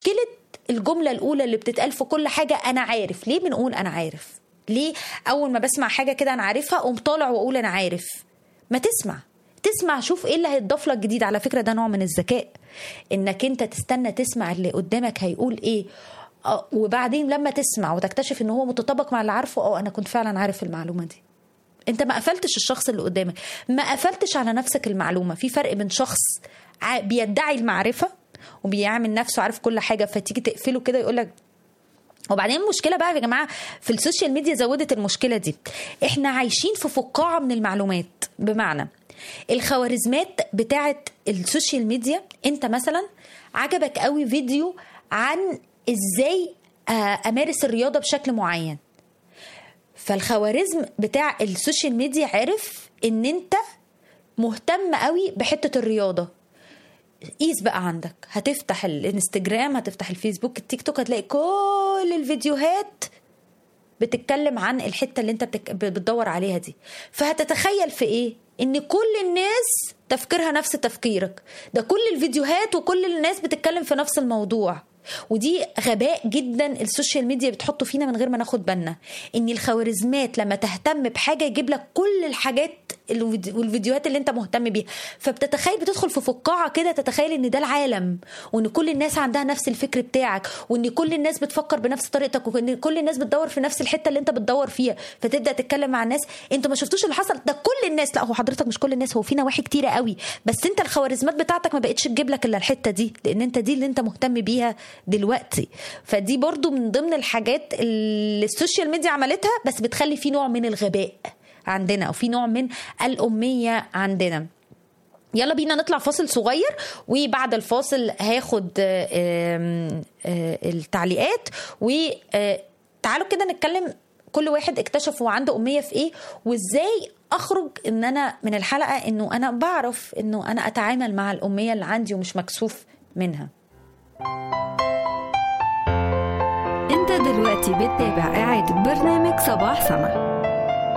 مشكله الجمله الاولى اللي بتتقال في كل حاجه انا عارف ليه بنقول انا عارف ليه اول ما بسمع حاجه كده انا عارفها اقوم طالع واقول انا عارف ما تسمع تسمع شوف ايه اللي هيتضاف لك جديد على فكره ده نوع من الذكاء انك انت تستنى تسمع اللي قدامك هيقول ايه آه، وبعدين لما تسمع وتكتشف ان هو متطابق مع اللي عارفه اه انا كنت فعلا عارف المعلومه دي انت ما قفلتش الشخص اللي قدامك ما قفلتش على نفسك المعلومه في فرق بين شخص ع- بيدعي المعرفه وبيعمل نفسه عارف كل حاجه فتيجي تقفله كده يقول لك وبعدين المشكله بقى يا جماعه في السوشيال ميديا زودت المشكله دي احنا عايشين في فقاعه من المعلومات بمعنى الخوارزمات بتاعه السوشيال ميديا انت مثلا عجبك قوي فيديو عن ازاي آه، امارس الرياضه بشكل معين فالخوارزم بتاع السوشيال ميديا عرف ان انت مهتم قوي بحته الرياضه قيس بقى عندك هتفتح الانستجرام هتفتح الفيسبوك التيك توك هتلاقي كل الفيديوهات بتتكلم عن الحته اللي انت بتك... بتدور عليها دي فهتتخيل في ايه ان كل الناس تفكيرها نفس تفكيرك ده كل الفيديوهات وكل الناس بتتكلم في نفس الموضوع ودي غباء جدا السوشيال ميديا بتحطه فينا من غير ما ناخد بالنا ان الخوارزمات لما تهتم بحاجه يجيب لك كل الحاجات الفيديو- والفيديوهات اللي انت مهتم بيها فبتتخيل بتدخل في فقاعه كده تتخيل ان ده العالم وان كل الناس عندها نفس الفكر بتاعك وان كل الناس بتفكر بنفس طريقتك وان كل الناس بتدور في نفس الحته اللي انت بتدور فيها فتبدا تتكلم مع الناس انتوا ما شفتوش اللي حصل ده كل الناس لا هو حضرتك مش كل الناس هو في نواحي كتيره قوي بس انت الخوارزمات بتاعتك ما بقتش تجيب لك الا الحته دي لان انت دي اللي انت مهتم بيها دلوقتي فدي برضو من ضمن الحاجات اللي السوشيال ميديا عملتها بس بتخلي في نوع من الغباء عندنا او في نوع من الاميه عندنا يلا بينا نطلع فاصل صغير وبعد الفاصل هاخد آه، آم، آه، التعليقات وتعالوا كده نتكلم كل واحد اكتشف هو عنده أمية في ايه وازاي اخرج ان انا من الحلقة انه انا بعرف انه انا اتعامل مع الأمية اللي عندي ومش مكسوف منها انت دلوقتي بتتابع إعادة برنامج صباح سما